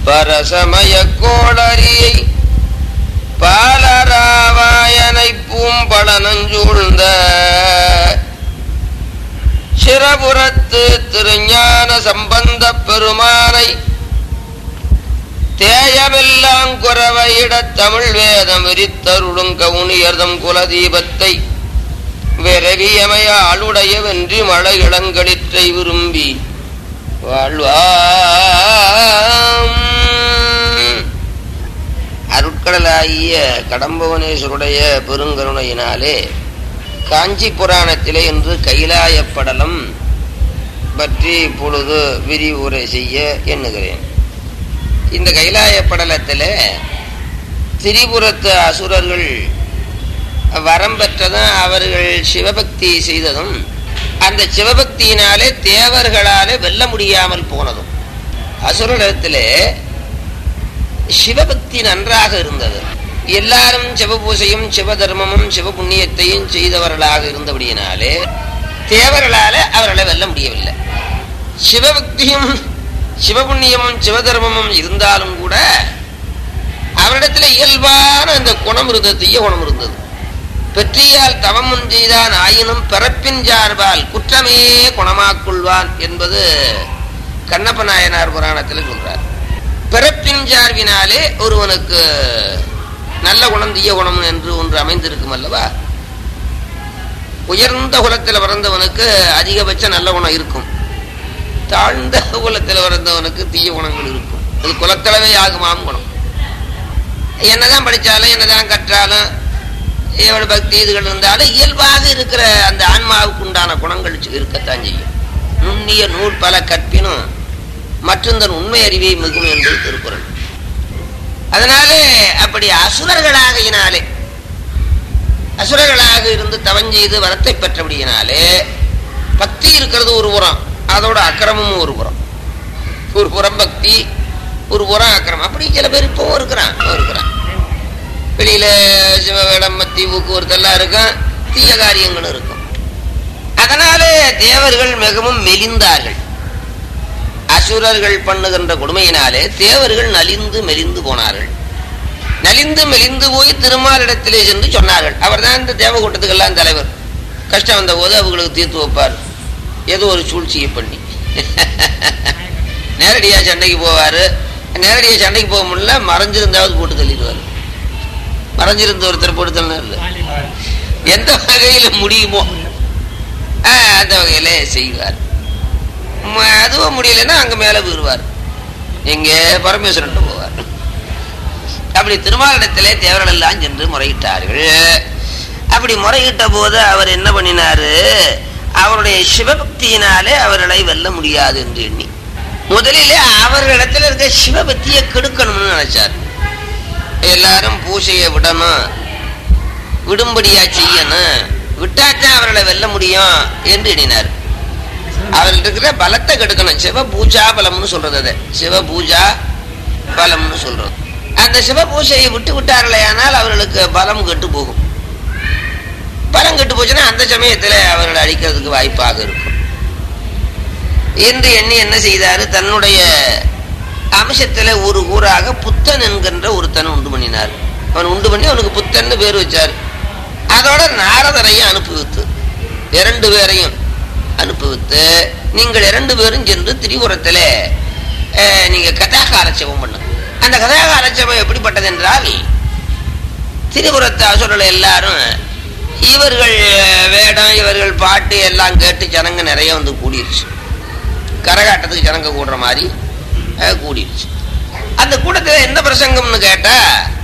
பரசமய கோளரியை பாலராவாயனை பூம்பளனஞ்சூழ்ந்த சிறபுறத்து திருஞான சம்பந்த பெருமானை தேயமெல்லாம் குறவையிடத் தமிழ் வேதம் விரித்தருளும் கவுனியர்தம் குலதீபத்தை விரவியமைய ஆளுடைய வென்றி மழை இளங்களிற்றை விரும்பி வாழ்வாம் அருட்கடலாகிய கடம்பவனேஸ்வருடைய பெருங்கருணையினாலே காஞ்சி புராணத்திலே இன்று கைலாயப்படலம் பற்றி இப்பொழுது விரிவுரை செய்ய எண்ணுகிறேன் இந்த கைலாயப்படலத்தில் திரிபுரத்து அசுரர்கள் வரம் பெற்றதும் அவர்கள் சிவபக்தி செய்ததும் அந்த சிவபக்தியினாலே தேவர்களாலே வெல்ல முடியாமல் போனதும் அசுரத்திலே சிவபக்தி நன்றாக இருந்தது எல்லாரும் சிவபூசையும் சிவதர்மமும் சிவபுண்ணியத்தையும் செய்தவர்களாக இருந்தபடியினாலே தேவர்களால அவர்களை வெல்ல முடியவில்லை சிவபக்தியும் சிவபுண்ணியமும் சிவதர்மமும் இருந்தாலும் கூட அவரிடத்துல இயல்பான அந்த குணம் இருந்தது தீய குணம் இருந்தது பெற்றியால் தவமுன் செய்தான் ஆயினும் பிறப்பின் சார்பால் குற்றமே குணமாக்குள்வான் என்பது கண்ணப்ப நாயனார் புராணத்தில் சொல்றார் பிறப்பின் சார்பினாலே ஒருவனுக்கு நல்ல குணம் தீய குணம் என்று ஒன்று அமைந்திருக்கும் அல்லவா உயர்ந்த குலத்தில் பிறந்தவனுக்கு அதிகபட்ச நல்ல குணம் இருக்கும் தாழ்ந்த குலத்தில் பிறந்தவனுக்கு தீய குணங்கள் இருக்கும் அது குலத்தளவே ஆகுமாம் குணம் என்னதான் படித்தாலும் என்னதான் கற்றாலும் எவ்வளவு பக்தி இதுகள் இருந்தாலும் இயல்பாக இருக்கிற அந்த ஆன்மாவுக்கு உண்டான குணங்கள் இருக்கத்தான் செய்யும் நுண்ணிய நூல் பல கற்பினும் மற்றும் உண்மை அறிவை மிகும் என்பது திருக்குறள் அதனாலே அப்படி அசுரர்களாகினாலே அசுரர்களாக இருந்து தவஞ்செய்து வரத்தை பெற்றபடியினாலே பக்தி இருக்கிறது ஒரு புறம் அதோட அக்கிரமமும் ஒரு புறம் ஒரு புறம் பக்தி ஒரு புறம் அக்கிரமம் அப்படி சில பேர் இப்பவும் இருக்கிறான் இருக்கிறான் வெளியில சிவவேடம் மத்தி ஊக்குவரத்து எல்லாம் இருக்கும் தீய காரியங்களும் இருக்கும் அதனாலே தேவர்கள் மிகவும் மெலிந்தார்கள் அசுரர்கள் பண்ணுகின்ற கொடுமையினாலே தேவர்கள் நலிந்து மெலிந்து போனார்கள் நலிந்து மெலிந்து போய் திருமாலிடத்திலே சென்று சொன்னார்கள் அவர் தான் இந்த தேவக்கூட்டத்துக்கெல்லாம் தலைவர் கஷ்டம் வந்த போது அவங்களுக்கு தீர்த்து வைப்பார் ஏதோ ஒரு சூழ்ச்சியை பண்ணி நேரடியா சண்டைக்கு போவாரு நேரடியா சண்டைக்கு போக முடியல மறைஞ்சிருந்தாவது போட்டு தள்ளிடுவார் மறைஞ்சிருந்த ஒருத்தர் போட்டு தள்ளினார் எந்த வகையில முடியுமோ அந்த வகையில செய்வார் அதுவும் முடியலன்னா அங்க மேல போயிருவார் எங்க பரமேஸ்வரன் போவார் அப்படி திருமாலிடத்திலே தேவர்கள் எல்லாம் சென்று முறையிட்டார்கள் அப்படி முறையிட்ட போது அவர் என்ன பண்ணினாரு அவருடைய சிவபக்தியினாலே அவர்களை வெல்ல முடியாது என்று எண்ணி முதலிலே அவர்களிடத்தில் இருக்க சிவபக்தியை கெடுக்கணும்னு நினைச்சார் எல்லாரும் பூசையை விடணும் விடும்படியா செய்யணும் விட்டாத்தான் அவர்களை வெல்ல முடியும் என்று எண்ணினார் அவர்கள் இருக்கிற பலத்தை கெடுக்கணும் சிவ பூஜா பலம்னு சொல்றது அதை சிவ பூஜா பலம்னு சொல்றது அந்த சிவ பூஜையை விட்டு விட்டார்களே ஆனால் அவர்களுக்கு பலம் கெட்டு போகும் பலம் கெட்டு போச்சுன்னா அந்த சமயத்தில் அவர்களை அழிக்கிறதுக்கு வாய்ப்பாக இருக்கும் என்று எண்ணி என்ன செய்தாரு தன்னுடைய அம்சத்துல ஒரு ஊராக புத்தன் என்கின்ற ஒருத்தன் உண்டு பண்ணினார் அவன் உண்டு பண்ணி அவனுக்கு புத்தன்னு பேர் வச்சார் அதோட நாரதரையும் அனுப்புவித்து இரண்டு பேரையும் அனுப்புவித்து நீங்கள் இரண்டு பேரும் சென்று திரிபுரத்துல நீங்க கதாகாலட்சேபம் பண்ணு அந்த கதாகாலட்சேபம் எப்படிப்பட்டது என்றால் திரிபுரத்து அசுரர்கள் எல்லாரும் இவர்கள் வேடம் இவர்கள் பாட்டு எல்லாம் கேட்டு ஜனங்க நிறைய வந்து கூடிருச்சு கரகாட்டத்துக்கு ஜனங்க கூடுற மாதிரி கூடிருச்சு அந்த கூட்டத்தில் என்ன பிரசங்கம்னு கேட்டா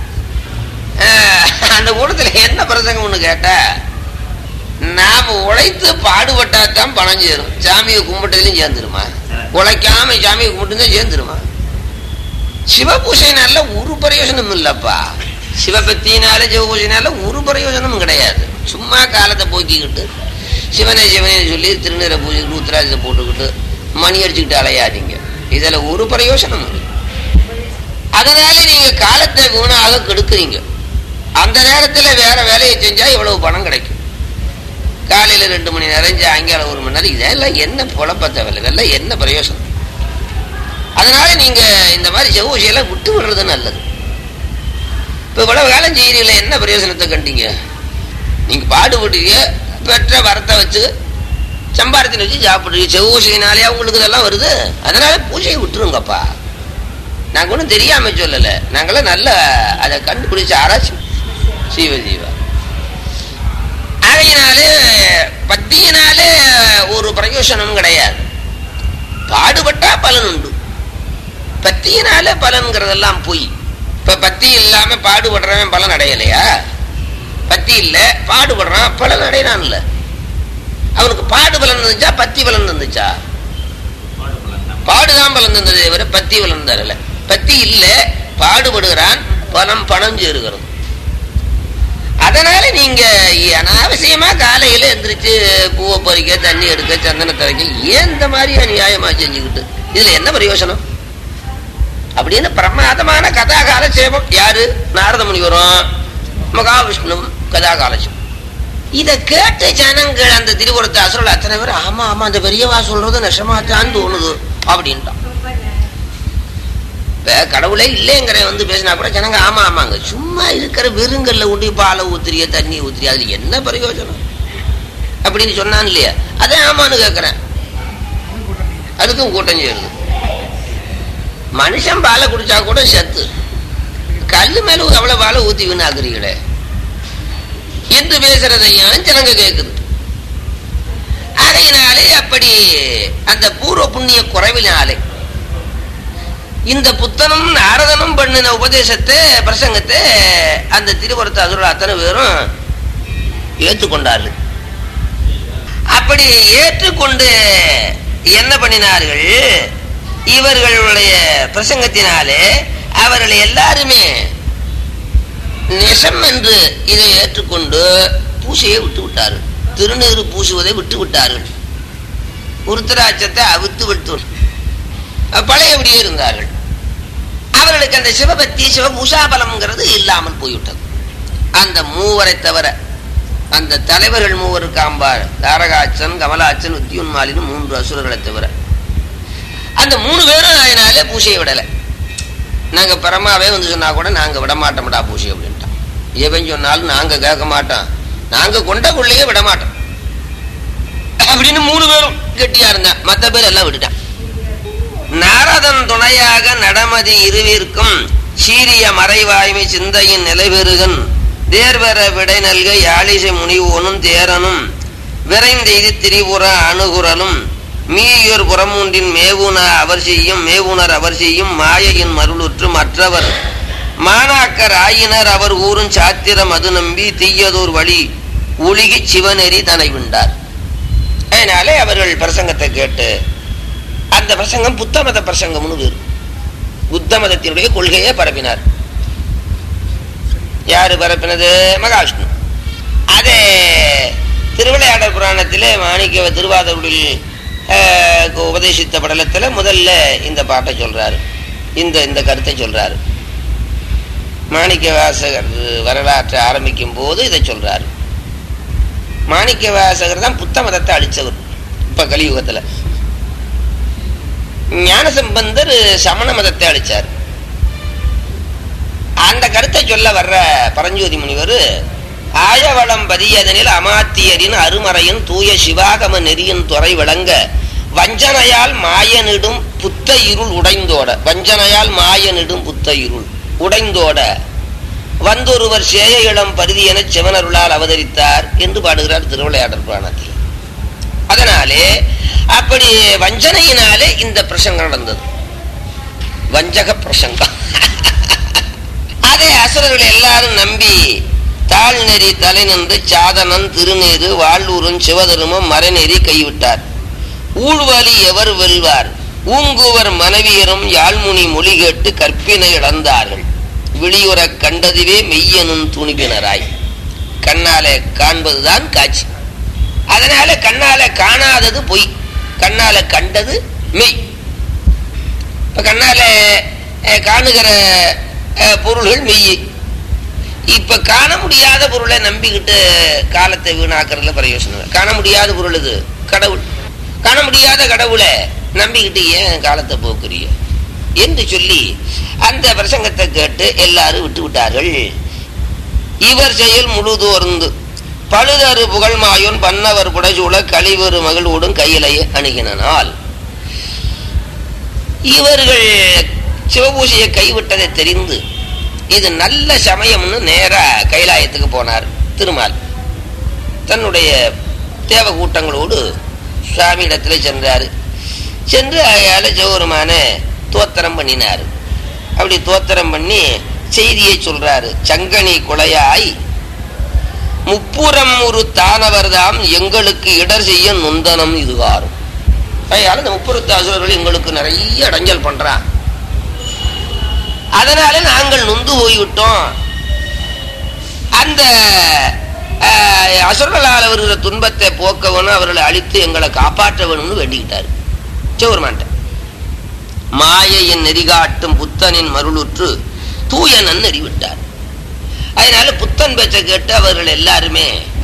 அந்த கூட்டத்தில் என்ன பிரசங்கம்னு கேட்டா நாம உழைத்து பாடுபட்டாதான் பணம் சேரும் சாமியை கும்பிட்டதுலையும் சேர்ந்துருமா உழைக்காம சாமியை கும்பிட்டு சேர்ந்துருமா சிவபூசைனால ஒரு பிரயோஜனம் இல்லப்பா சிவபக்தினால சிவபூசைனால ஒரு பிரயோஜனமும் கிடையாது சும்மா காலத்தை போக்கிக்கிட்டு சிவனை சிவனை சொல்லி திருநீரை பூஜை நூத்திராஜத்தை போட்டுக்கிட்டு மணி அடிச்சுக்கிட்டு அலையாதீங்க இதுல ஒரு பிரயோஜனம் இல்லை அதனால நீங்க காலத்தை வீணாக கெடுக்குறீங்க அந்த நேரத்துல வேற வேலையை செஞ்சா இவ்வளவு பணம் கிடைக்கும் காலையில ரெண்டு மணி நேரம் சாயங்காலம் ஒரு மணி நேரம் இதெல்லாம் என்ன பொழப்ப தேவையில்லை இதெல்லாம் என்ன பிரயோசனம் அதனால நீங்க இந்த மாதிரி செவ்வூசியெல்லாம் விட்டு விடுறது நல்லது இப்ப இவ்வளவு காலம் செய்யறீங்களே என்ன பிரயோஜனத்தை கண்டீங்க நீங்க பாடுபடுறீங்க பெற்ற வரத்தை வச்சு சம்பாரத்தின வச்சு சாப்பிடுறீங்க செவ்வூசியினாலே உங்களுக்கு இதெல்லாம் வருது அதனால பூஜையை விட்டுருங்கப்பா நாங்க ஒன்றும் தெரியாம சொல்லல நாங்களாம் நல்ல அதை கண்டுபிடிச்சு ஆராய்ச்சி சீவ ஜீவா ஆகையினாலே பக்தியினாலே ஒரு பிரயோசனம் கிடையாது பாடுபட்டா பலன் உண்டு பக்தியினால பலன்கிறதெல்லாம் பொய் இப்ப பக்தி இல்லாம பாடுபடுறவன் பலன் அடையலையா பக்தி இல்ல பாடுபடுறான் பலன் அடையறான்ல அவனுக்கு பாடு பலன் இருந்துச்சா பத்தி பலன் இருந்துச்சா பாடுதான் பலன் தந்ததே தவிர பத்தி பலன் தரல பத்தி இல்ல பாடுபடுகிறான் பணம் பணம் சேருகிறது அதனால நீங்க அனாவசியமா காலையில எந்திரிச்சு பூவை பறிக்க தண்ணி எடுக்க சந்தன தரைக்க ஏன் இந்த மாதிரி அநியாயமா செஞ்சுக்கிட்டு இதுல என்ன பிரயோஜனம் அப்படின்னு பிரமாதமான கதா காலட்சேபம் யாரு நாரத முனிவரும் மகாவிஷ்ணு கதா காலட்சேபம் இத கேட்ட ஜனங்கள் அந்த திருவுரத்தை அசுரல் அத்தனை பேர் ஆமா ஆமா அந்த பெரியவா சொல்றது நெசமாத்தான் தோணுது அப்படின்ட்டான் இப்ப கடவுளே இல்லைங்கிற வந்து பேசினா கூட ஜனங்க ஆமா ஆமாங்க சும்மா இருக்கிற வெறுங்கல்ல ஊட்டி பாலை ஊத்துறிய தண்ணி ஊத்துறிய அதுல என்ன பிரயோஜனம் அப்படின்னு சொன்னான் இல்லையா அதான் ஆமான்னு கேக்குறேன் அதுக்கும் கூட்டம் சேருது மனுஷன் பாலை குடிச்சா கூட சத்து கல்லு மேல அவ்வளவு பாலை ஊத்தி வீணாக்குறீங்களே என்று பேசுறதையும் ஜனங்க கேக்குது அதையினாலே அப்படி அந்த பூர்வ புண்ணிய குறைவினாலே இந்த புத்தனும் நாரதனும் பண்ணின உபதேசத்தை பிரசங்கத்தை அந்த திருவரத்து அதுர அத்தனை பேரும் ஏற்றுக்கொண்டார்கள் அப்படி ஏற்றுக்கொண்டு என்ன பண்ணினார்கள் இவர்களுடைய பிரசங்கத்தினாலே அவர்கள் எல்லாருமே நெசம் என்று இதை ஏற்றுக்கொண்டு பூசையை விட்டு விட்டார்கள் திருநீறு பூசுவதை விட்டு விட்டார்கள் உருத்தராட்சத்தை அவித்து விட்டு பழையபடியே இருந்தார்கள் அவர்களுக்கு அந்த சிவபக்தி சிவபூஷாபலம்ங்கிறது இல்லாமல் போய்விட்டது அந்த மூவரை தவிர அந்த தலைவர்கள் மூவர் காம்பார் தாரகாச்சன் கமலாச்சன் உத்தியுன்மாலின்னு மூன்று அசுரர்களை தவிர அந்த மூணு பேரும் அதனால பூசையை விடலை நாங்க பரமாவே வந்து சொன்னா கூட நாங்க விட மாட்டோம்டா பூசை அப்படின்ட்டான் எவன் சொன்னாலும் நாங்க கேட்க மாட்டோம் நாங்க கொண்ட பிள்ளையே விட மாட்டோம் அப்படின்னு மூணு பேரும் கெட்டியா இருந்தான் மத்த பேர் எல்லாம் விட்டுட்டான் நாரதன் துணையாக நடமதி இருவிற்கும் சீரிய மறைவாய்மை சிந்தையின் நிலைபெறுகன் தேர்வர விடை நல்க யாழிசை முனிவோனும் தேரனும் விரைந்தெய்து திரிபுர அணுகுரலும் மீயூர் புறமூன்றின் மேவுன அவர் செய்யும் மேவுனர் அவர் செய்யும் மாயையின் மருளுற்று மற்றவர் மாணாக்கர் ஆயினர் அவர் ஊரும் சாத்திரம் அது நம்பி தீயதோர் வழி ஒழுகி சிவநெறி தனை விண்டார் அதனாலே அவர்கள் பிரசங்கத்தை கேட்டு அந்த பிரசங்கம் புத்த மத பிரசங்கம்னு பேரு புத்த மதத்தினுடைய கொள்கையை பரப்பினார் யாரு பரப்பினது மகாவிஷ்ணு அதே திருவிளையாடல் புராணத்திலே மாணிக்க திருவாதூரில் உபதேசித்த படலத்துல முதல்ல இந்த பாட்டை சொல்றாரு இந்த இந்த கருத்தை சொல்றாரு மாணிக்க வாசகர் வரலாற்றை ஆரம்பிக்கும் போது இதை சொல்றாரு மாணிக்க வாசகர் தான் புத்த மதத்தை அழிச்சவர் இப்ப கலியுகத்துல ஞானசம்பந்தர் சமண மதத்தை அழிச்சார் அந்த கருத்தை சொல்ல வர்ற பரஞ்சோதி முனிவர் ஆயவளம் பதியதனில் அமாத்தியரின் அருமறையின் தூய சிவாகம நெறியின் துறை விளங்க வஞ்சனையால் மாயனிடும் புத்த இருள் உடைந்தோட வஞ்சனையால் மாயனிடும் புத்த இருள் உடைந்தோட வந்தொருவர் சேய இளம் பருதி என சிவனருளால் அவதரித்தார் என்று பாடுகிறார் திருவிளையாடல் புராணத்தில் அதனாலே அப்படி வஞ்சனையினாலே இந்த பிரசங்கம் நடந்தது வஞ்சக பிரசங்கம் அதை அசுரர்கள் எல்லாரும் நம்பி தாழ்நெறி தலை நின்று சாதனன் திருநீரு வாழ்வூரும் சிவதருமம் மரநெறி கைவிட்டார் ஊழ்வலி எவர் வெல்வார் ஊங்குவர் மனைவியரும் யாழ்முனி மொழி கேட்டு கற்பினை இழந்தார்கள் விழியுற கண்டதுவே மெய்யனும் துணிவினராய் கண்ணாலே காண்பதுதான் காட்சி அதனால கண்ணால காணாதது பொய் கண்ணால கண்டது மெய் இப்ப கண்ணால காணுகிற பொருள்கள் மெய் இப்ப காண முடியாத பொருளை நம்பிக்கிட்டு காலத்தை வீணாக்குறதுல பிரயோசனம் காண முடியாத பொருள் இது கடவுள் காண முடியாத கடவுளை நம்பிக்கிட்டு ஏன் காலத்தை போக்குறிய என்று சொல்லி அந்த பிரசங்கத்தை கேட்டு எல்லாரும் விட்டு விட்டார்கள் இவர் செயல் முழுதோர்ந்து பழுதரு புகழ்மாயோன் பன்னவர் புடைசூழ கழிவரு மகிழ்வோடும் கையிலேயே அணுகினால் இவர்கள் சிவபூசையை கைவிட்டதை தெரிந்து இது நல்ல சமயம்னு நேரா கைலாயத்துக்கு போனார் திருமால் தன்னுடைய தேவ கூட்டங்களோடு சுவாமி இடத்துல சென்றார் சென்று அயால சிவபெருமான தோத்திரம் பண்ணினார் அப்படி தோத்திரம் பண்ணி செய்தியை சொல்றாரு சங்கனி குலையாய் முப்புறம் ஒரு தானவர்தாம் எங்களுக்கு இடர் செய்ய நுந்தனம் இதுவாரும் அதனால இந்த முப்புறத்து அசுரர்கள் எங்களுக்கு நிறைய இடைஞ்சல் பண்றான் அதனால நாங்கள் நொந்து போய்விட்டோம் அந்த அஹ், அசுரர்களால் வருகிற துன்பத்தை போக்க வேணும் அவர்களை அழித்து எங்களை காப்பாற்ற வேணும்னு வேண்டிக்கிட்டாரு சிவருமான்ட்ட மாயையின் நெறிகாட்டும் புத்தனின் மருளுற்று தூயனன் நெறிவிட்டார் அதனால புத்தன் பேச்சை கேட்டு அவர்கள் எல்லாருமே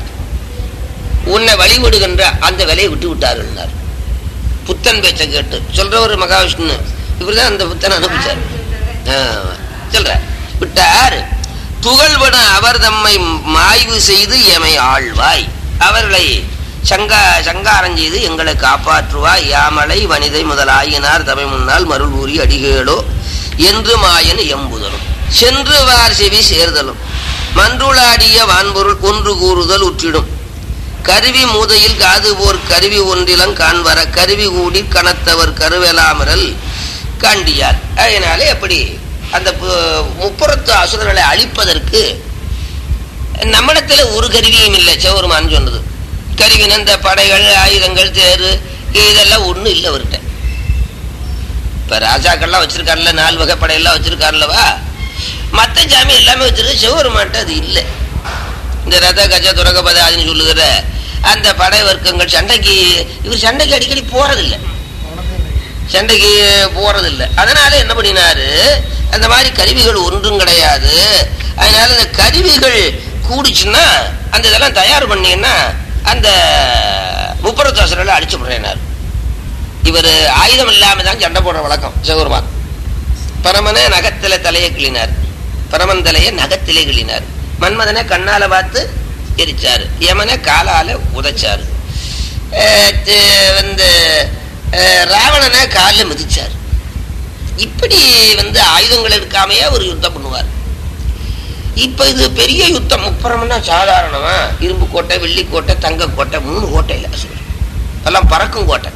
உன்னை வழிபடுகின்ற அந்த வேலையை விட்டு விட்டார்கள் புத்தன் பேச்சை கேட்டு சொல்றவர் மகாவிஷ்ணு இவர்தான் அந்த புத்தனை அனுப்பிச்சார் ஆமா. சொல்ற விட்டார் துகள்பட அவர் தம்மை மாய்வு செய்து எமை ஆழ்வாய் அவர்களை சங்கா சங்காரம் செய்து எங்களை காப்பாற்றுவாய் யாமலை வனிதை முதலாயினார் தமை முன்னால் மருள் ஊறி அடிகளோ என்று மாயன் எம்புதலும் சென்று வார் செவி சேர்தலும் மன்றுளாடிய வான்பொருள் ஒன்று கூறுதல் உற்றிடும் கருவி மூதையில் காது போர் கருவி ஒன்றிலம் காண்பர கருவி கூடி கணத்தவர் கருவெலாமரல் காண்டியார் அதனாலே அப்படி அந்த பு- முப்புறத்து அசுரர்களை அழிப்பதற்கு நம்மிடத்துல ஒரு கருவியும் இல்லை சிவருமான் சொன்னது கருவின இந்த படைகள் ஆயுதங்கள் தேரு இதெல்லாம் ஒண்ணும் இல்லை அவர்கிட்ட இப்ப ராஜாக்கள்லாம் வச்சிருக்காருல்ல நாலு வகை படையெல்லாம் வச்சிருக்காருல்லவா மத்த ஜாமி எல்லாமே வச்சிருக்கு சிவருமான்ட்ட அது இல்லை இந்த ரத கஜ துரக பதாதின்னு சொல்லுகிற அந்த படை வர்க்கங்கள் சண்டைக்கு இவர் சண்டைக்கு அடிக்கடி போறதில்லை சண்டைக்கு போறதில்லை அதனால என்ன பண்ணினாரு அந்த மாதிரி கருவிகள் ஒன்றும் கிடையாது அதனால இந்த கருவிகள் கூடிச்சுன்னா அந்த இதெல்லாம் தயார் பண்ணீங்கன்னா அந்த முப்பரத்தாசரை அடிச்சு விடுறேனார் இவர் ஆயுதம் இல்லாம தான் சண்டை போடுற வழக்கம் சிவபெருமான் பரமனை நகத்தில தலையை கிள்ளினார் பரமன் தலையை நகத்திலே கிள்ளினார் மன்மதனை கண்ணால பார்த்து எரிச்சாரு யமனை காலால உதைச்சாரு அஹ் தி- வந்து அஹ் ராவணனை காலில் மிதிச்சார் இப்படி வந்து ஆயுதங்கள் இருக்காமையே அவர் யுத்தம் பண்ணுவார் இப்ப இது பெரிய யுத்தம் முப்புறம்னா சாதாரணமா இரும்பு கோட்டை வெள்ளி கோட்டை தங்க கோட்டை மூணு கோட்டை இல்லை அசுரர். எல்லாம் பறக்கும் கோட்டை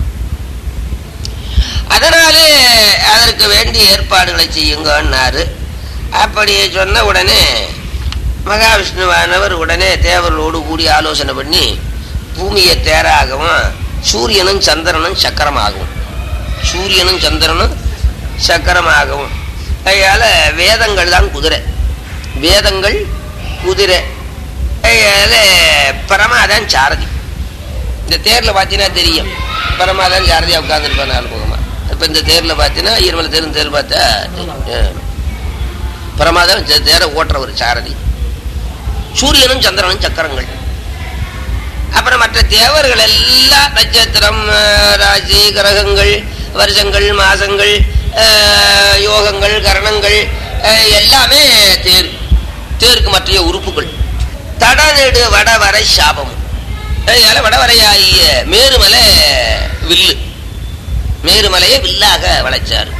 அதனாலே அதற்கு வேண்டிய ஏற்பாடுகளை செய்யுங்கன்னாரு அப்படி சொன்ன உடனே மகாவிஷ்ணுவானவர் உடனே தேவர்களோடு கூடி ஆலோசனை பண்ணி பூமியை தேராகவும் சூரியனும் சந்திரனும் சக்கரமாகவும் சூரியனும் சந்திரனும் சக்கரமாகவும் அதனால வேதங்கள் தான் குதிரை வேதங்கள் குதிரை அதனால பரமாதான் சாரதி இந்த தேர்ல பார்த்தீங்கன்னா தெரியும் பரமாதான் சாரதியா உட்கார்ந்துருப்பான் நாலு முகமா இப்ப இந்த தேர்ல பார்த்தீங்கன்னா ஈரமலை தேர் தேர் பார்த்தா தெரியும். பரமாதான் தே- தேரை ஓட்டுற ஒரு சாரதி சூரியனும் சந்திரனும் சக்கரங்கள் அப்புறம் மற்ற தேவர்கள் எல்லாம் நட்சத்திரம் அஹ், ராசி கிரகங்கள் வருஷங்கள் மாசங்கள் அஹ், யோகங்கள் கரணங்கள் அஹ், எல்லாமே தேர் தேருக்கு மற்ற உறுப்புகள் தடநெடு வடவரை சாபம் அதனால வடவரையாகிய மேருமலை வில்லு மேருமலையை வில்லாக வளைச்சார்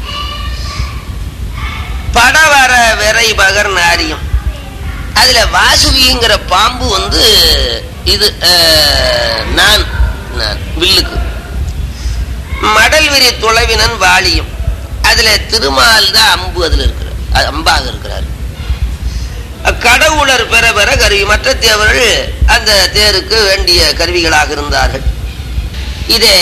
படவர விரை பகர் நாரியம் அதுல வாசுகிங்கிற பாம்பு வந்து இது அஹ், நான் நான் வில்லுக்கு மடல் விரி துளவினன் வாளியும் அதுல திருமால் தான் அம்பு அதுல இருக்கிறார் அது அம்பாக இருக்கிறார் கடவுளர் பெற பெற கருவி மற்ற தேவர்கள் அந்த தேருக்கு வேண்டிய கருவிகளாக இருந்தார்கள் இதே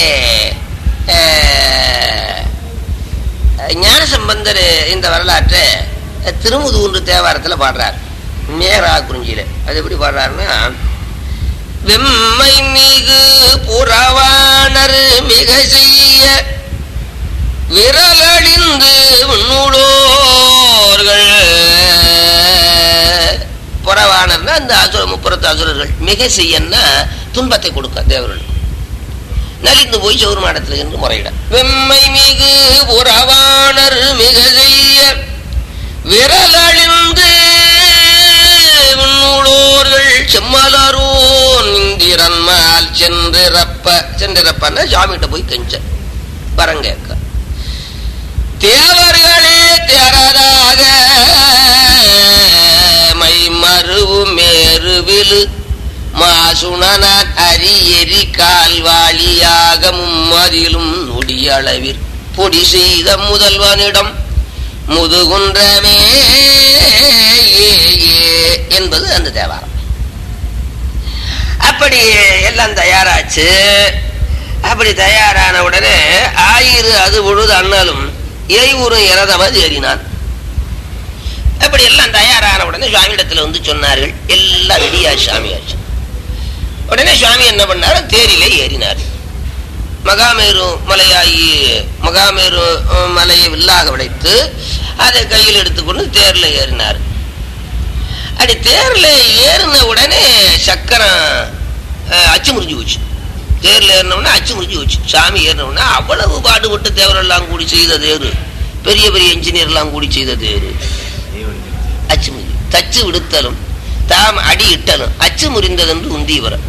அஹ், ஞானசம்பந்தர் இந்த வரலாற்றை திருமுதூன்று தேவாரத்தில் பாடுறார் மேரா குறிஞ்சியில அது எப்படி பாடுறாருன்னா வெம்மை மிகு புறவாணர் மிக செய்ய விரலழிந்து நூலோர்கள் புறவாணர்னா அந்த அசுர முப்புறத்து அசுரர்கள் மிக செய்யன்னா துன்பத்தை கொடுக்க தேவர்கள் நலிந்து போய் சௌர் மாடத்தில் என்று முறையிட வெம்மை மிகு உறவாணர் மிக செய்ய விரலழிந்து விண்ணூலோர்கள் செம்மலரோன் இந்திரன்மால் சென்றிறப்ப சென்றிறப்பன்னா சாமிகிட்ட போய் கெஞ்ச வரம் கேட்க தேவர்களே தேரதாக மை மருவு மேருவிலு மாசுணனான் அரி எரி கால்வாளியாக மும்மதிலும் நொடியளவில் பொடி செய்த முதல்வனிடம் முதுகுன்றமே என்பது அந்த தேவாரம் அப்படி எல்லாம் தயாராச்சு அப்படி தயாரான உடனே ஆயிரு அது பொழுது அண்ணலும் ஏயூரும் இறதமது ஏறினான் அப்படி எல்லாம் தயாரான உடனே சுவாமியிடத்துல வந்து சொன்னார்கள் எல்லாம் ரெடியா சாமியாச்சு உடனே சுவாமி என்ன பண்ணாரு தேரிலே ஏறினார் மகாமேரு மலையாகி மகாமேரு அஹ், மலையை வில்லாக உடைத்து அதை கையில் எடுத்துக்கொண்டு தேர்ல ஏறினார் அப்படி தேர்ல ஏறின உடனே சக்கரம் அஹ், அச்சு முறிஞ்சு போச்சு தேர்ல ஏறின உடனே அச்சு முறிஞ்சு போச்சு சாமி ஏறின உடனே அவ்வளவு பாடுபட்டு தேவரெல்லாம் கூடி செய்த தேரு பெரிய பெரிய இன்ஜினியர் எல்லாம் கூடி செய்த தேரு அச்சு முறி தச்சு விடுத்தலும் தாம் அடி இட்டலும் அச்சு முறிந்ததென்று உந்தி வரும்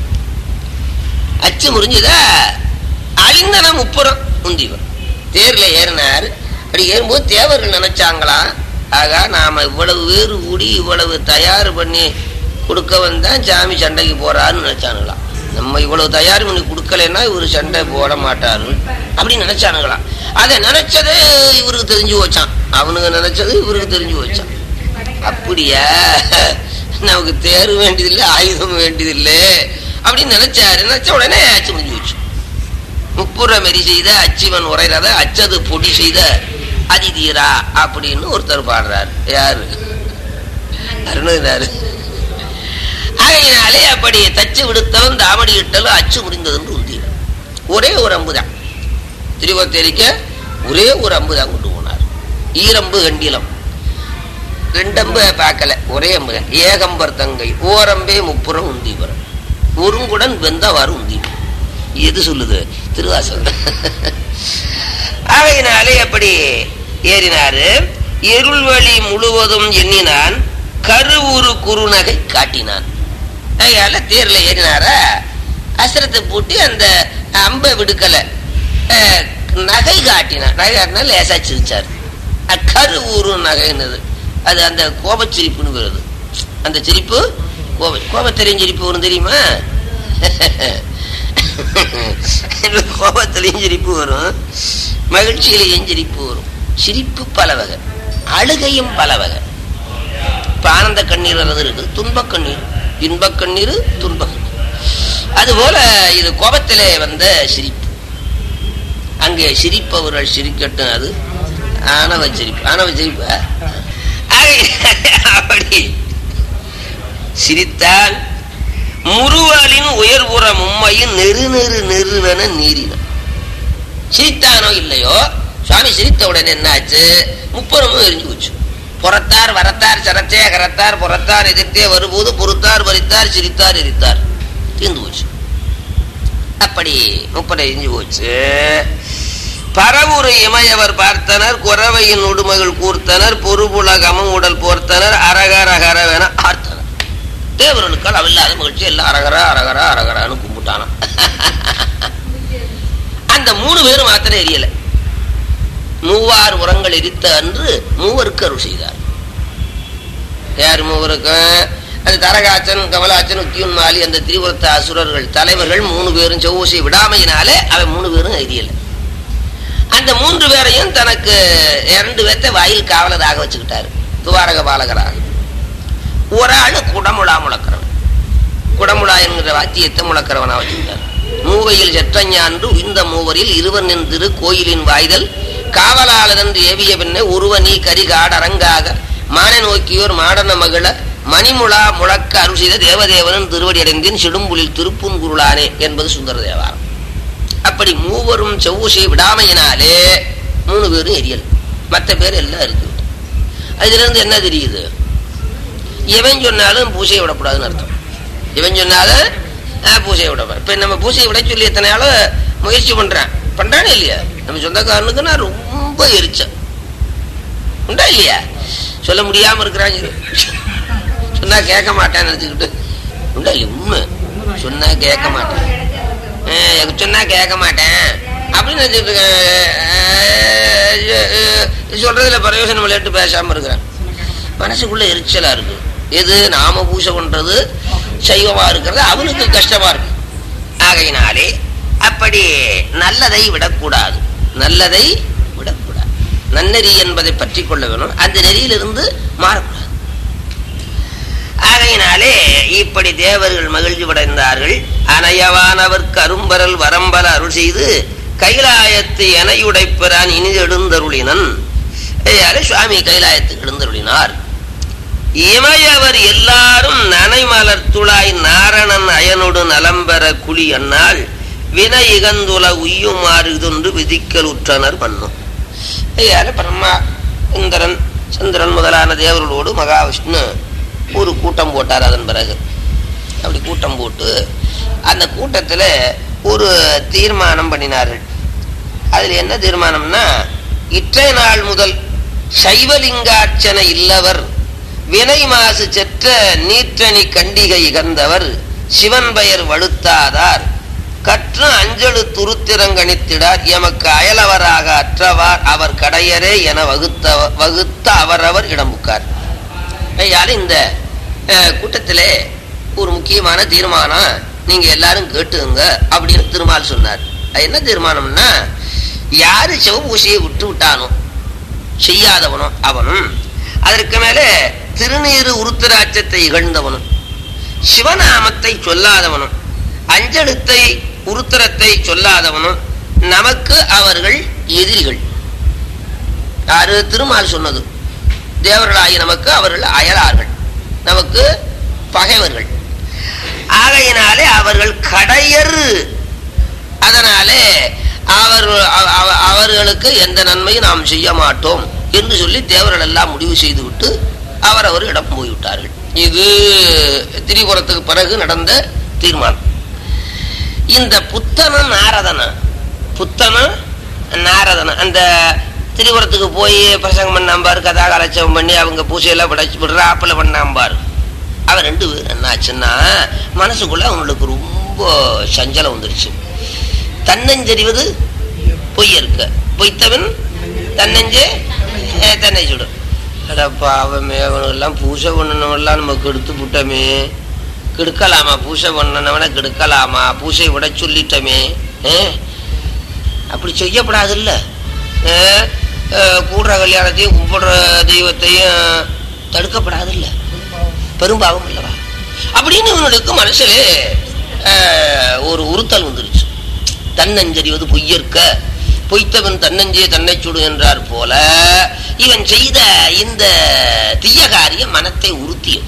அச்சு முறிஞ்சதா அழிந்தன முப்புறம் உந்தி வரும் தேர்ல ஏறினார் அப்படி ஏறும்போது தேவர்கள் நினைச்சாங்களா ஆகா நாம இவ்வளவு வேறு கூடி இவ்வளவு தயார் பண்ணி கொடுக்க வந்தான் சாமி சண்டைக்கு போறாருன்னு நினைச்சானுங்களாம் நம்ம இவ்வளவு தயார் பண்ணி கொடுக்கலைன்னா இவரு சண்டை போட மாட்டாரு அப்படின்னு நினைச்சானுங்களாம் அதை நினைச்சதே இவருக்கு தெரிஞ்சு வச்சான் அவனுங்க நினைச்சது இவருக்கு தெரிஞ்சு வச்சான் அப்படியா நமக்கு தேர் வேண்டியதில்லை ஆயுதம் வேண்டியதில்லை அப்படின்னு நினைச்சாரு நினைச்ச உடனே அச்சு முடிஞ்சு வச்சு முப்புற மெரி செய்த அச்சிவன் உரைறத அச்சது பொடி செய்த அதிதீரா அப்படின்னு ஒருத்தர் பாடுறாரு யாரு அருணகிராரு ஆகையினாலே அப்படி தச்சு விடுத்தவன் தாமடி இட்டலும் அச்சு முடிந்ததுன்னு உந்தி ஒரே ஒரு அம்புதான் திருவத்தேரிக்க ஒரே ஒரு அம்புதான் கொண்டு போனார் ஈரம்பு கண்டிலம் ரெண்டம்பு பார்க்கல ஒரே அம்பு தான். ஏகம்பர் தங்கை ஓரம்பே முப்புறம் உந்தி வரும் ஒருங்குடன் வெந்தவாறு உந்தி வரும். எது சொல்லுது திருவாசகம் அவையினாலே அப்படி ஏறினாரு இருள்வழி முழுவதும் எண்ணினான் கருவுரு குறுநகை காட்டினான் அதனால தேர்ல ஏறினாரா அசரத்தை பூட்டி அந்த அம்பை விடுக்கல அஹ், நகை காட்டினான் நகை காட்டினா லேசா சிரிச்சார் அஹ், கருவுரு நகைன்னது அது அந்த கோபச்சிரிப்புன்னு வருது அந்த சிரிப்பு கோப கோபத்திலையும் சிரிப்பு வரும் தெரியுமா கோபத்திலையும் சிரிப்பு வரும் மகிழ்ச்சியிலையும் சிரிப்பு வரும் சிரிப்பு பல வகை அழுகையும் பல வகை இப்ப ஆனந்த கண்ணீர் வர்றது இருக்கு துன்பக் கண்ணீர் இன்பக் கண்ணீர் துன்பக் கண்ணீர் அதுபோல இது கோபத்திலே வந்த சிரிப்பு அங்கே சிரிப்பவர்கள் சிரிக்கட்டும் அது ஆணவ சிரிப்பு ஆணவ சிரிப்பு அப்படி சிரித்தால் முருவலின் உயர்வுற மும்மையும் நெரு நெரு நெருவென நீரின சிரித்தானோ இல்லையோ சுவாமி சிரித்த உடனே என்னாச்சு முப்புறமும் எரிஞ்சு போச்சு புறத்தார் வரத்தார் சரத்தே கரத்தார் புறத்தார் எதிர்த்தே வரும்போது பொறுத்தார் வரித்தார் சிரித்தார் எரித்தார் தீர்ந்து போச்சு அப்படி முப்படை எரிஞ்சு போச்சு பரவுரை இமையவர் பார்த்தனர் குறவையின் உடுமைகள் கூர்த்தனர் பொறுபுலகமும் உடல் போர்த்தனர் அரகரகரவென ஆர்த்தனர் தேவர்களுக்கால் அவில்லாத மகிழ்ச்சி எல்லாம் அரகரா அரகரா அரகரான்னு கும்பிட்டானாம் அந்த மூணு பேரும் மாத்திரம் எரியல மூவார் உரங்கள் எரித்த அன்று மூவருக்கு அருள் செய்தார் யார் மூவருக்கு அது தரகாச்சன் கமலாச்சன் உக்கியன் மாலி அந்த திரிபுரத்த அசுரர்கள் தலைவர்கள் மூணு பேரும் செவ்வூசி விடாமையினாலே அவன் மூணு பேரும் எரியல அந்த மூன்று பேரையும் தனக்கு இரண்டு பேர்த்த வாயில் காவலராக வச்சுக்கிட்டாரு துவாரக பாலகராக ஒரு ஆளு குடமுழா முழக்கிறவன் குடமுழா என்கிற வாத்தியத்தை முழக்கிறவனா வச்சுக்கிட்டார் மூவையில் செற்றஞ்சான்று இந்த மூவரில் இருவர் நின்று கோயிலின் வாய்தல் காவலாளர் என்று ஏவிய பின்னே உருவ நீ கரிகாடரங்காக மான நோக்கியோர் மாடன மகள மணிமுழா முழக்க அருள் செய்த தேவதேவனின் திருவடி அடைந்தேன் சிடும்புலில் திருப்புன்குருளானே என்பது சுந்தர தேவாரம் அப்படி மூவரும் செவ்வூசியை விடாமையினாலே மூணு பேரும் எரியல் மற்ற பேர் எல்லாம் இருக்கு அதுல இருந்து என்ன தெரியுது எவன் சொன்னாலும் பூசையை விடக்கூடாதுன்னு அர்த்தம் இவன் சொன்னாலும் ஆஹ், பூசையை விடக்கூடாது இப்ப நம்ம பூசையை விட சொல்லி எத்தனை ஆளோ முயற்சி பண்றான் பண்றானே இல்லையா நம்ம சொந்தக்காரனுக்கு நான் ரொம்ப எரிச்சேன் உண்டா இல்லையா சொல்ல முடியாம இருக்கிறாங்க சொன்னா கேட்க மாட்டேன்னு நினைச்சுக்கிட்டு உண்டா இல்லையா உண்மை சொன்னா கேட்க மாட்டேன் அஹ் எனக்கு சொன்னா கேட்க மாட்டேன் அப்படின்னு நினைச்சிட்டு இருக்கேன் அஹ் அஹ் சொல்றதுல பிரயோஜனம் விளையாட்டு பேசாம இருக்கிறேன் மனசுக்குள்ள எரிச்சலா இருக்கு எது நாம பூஜை பண்றது சைவமா இருக்கிறது அவனுக்கு கஷ்டமா இருக்கு ஆகையினாலே அப்படி நல்லதை விடக்கூடாது நல்லதை விடக்கூடாது நன்னெறி என்பதை பற்றி கொள்ள வேணும் அந்த நெறியிலிருந்து மாறக்கூடாது ஆகையினாலே இப்படி தேவர்கள் மகிழ்ச்சி படைந்தார்கள் அனையவானவர்க்கு அரும்பரல் வரம்பல அருள் செய்து கைலாயத்து எனையுடைப்பிறான் இனி எழுந்தருளினன் ஐயாரு சுவாமி கைலாயத்துக்கு எழுந்தருளினார் இமையவர் எல்லாரும் நனைமலர் துளாய் நாரணன் அயனொடு நலம்பெற குழி அண்ணால் வினை இகந்துல உய்யுமாறு இதொன்று விதிக்கல் உற்றனர் பண்ணும் ஐயாரு பிரம்மா இந்திரன் சந்திரன் முதலான தேவர்களோடு மகாவிஷ்ணு ஒரு கூட்டம் போட்டார் அதன் பிறகு அப்படி கூட்டம் போட்டு அந்த கூட்டத்தில் ஒரு தீர்மானம் பண்ணினார்கள் அதில் என்ன தீர்மானம்னா இற்றை நாள் முதல் சைவலிங்கார்ச்சனை இல்லவர் வினை மாசு செற்ற நீற்றணி கண்டிகை இகந்தவர் சிவன் பெயர் வழுத்தாதார் கற்று அஞ்சலு துருத்திரங்கணித்திடார் எமக்கு அயலவராக அற்றவார் அவர் கடையரே என வகுத்த வகுத்த அவரவர் இடம்புக்கார் ஐயால இந்த அஹ், கூட்டத்திலே ஒரு முக்கியமான தீர்மானம் நீங்க எல்லாரும் கேட்டுங்க அப்படின்னு திருமால் சொன்னார் அது என்ன தீர்மானம்னா யாரு சிவபூசையை விட்டு விட்டானோ செய்யாதவனோ அவனும் அதற்கு மேலே திருநீறு உருத்திராட்சத்தை இகழ்ந்தவனும் சிவநாமத்தை சொல்லாதவனும் அஞ்செழுத்தை உருத்திரத்தை சொல்லாதவனும் நமக்கு அவர்கள் எதிரிகள் யாரு திருமால் சொன்னது தேவர்களாகி நமக்கு அவர்கள் அயலார்கள் நமக்கு பகைவர்கள் ஆகையினாலே அவர்கள் கடையர் அதனாலே அவர் அவ- அவ- அவர்களுக்கு எந்த நன்மையும் நாம் செய்ய மாட்டோம் என்று சொல்லி தேவர்கள் எல்லாம் முடிவு செய்து விட்டு அவரவர் இடம் போய்விட்டார்கள் இது திரிபுரத்துக்கு பிறகு நடந்த தீர்மானம் இந்த புத்தனும் நாரதனும் புத்தனும் நாரதனும் அந்த திரிபுரத்துக்கு போய் பிரசங்கம் பண்ணாம்பார் கதா கலட்சம் பண்ணி அவங்க பூஜையெல்லாம் விடச்சு விடுறாப்பில் பண்ணாம்பார் அவன் ரெண்டு பேரும் என்னாச்சுன்னா மனசுக்குள்ள அவங்களுக்கு ரொம்ப சஞ்சலம் வந்துருச்சு தன்னஞ்செறிவது பொய் இருக்க பொய்த்தவன் தன்னஞ்சே அஹ், தன்னை சுடும் அட பாவமே அவனுக்கெல்லாம் பூஜை பண்ணனவெல்லாம் நம்ம கெடுத்து விட்டோமே கெடுக்கலாமா பூஜை பண்ணனவனை கெடுக்கலாமா பூஜை விட சொல்லிட்டோமே அஹ், அப்படி செய்யப்படாதுல்ல அஹ், அஹ், கூடுற கல்யாணத்தையும் கும்பிடுற தெய்வத்தையும் தடுக்கப்படாதுல்ல பெரும்பாவம் இல்லவா அப்படின்னு இவனுக்கு மனசுல அஹ், ஒரு உறுத்தல் வந்துருச்சு தன்னஞ்சறிவது பொய்யற்க பொய்த்தவன் தன்னஞ்சே தன்னை சுடு என்றார் போல இவன் செய்த இந்த தீய காரியம் மனத்தை உறுத்தியது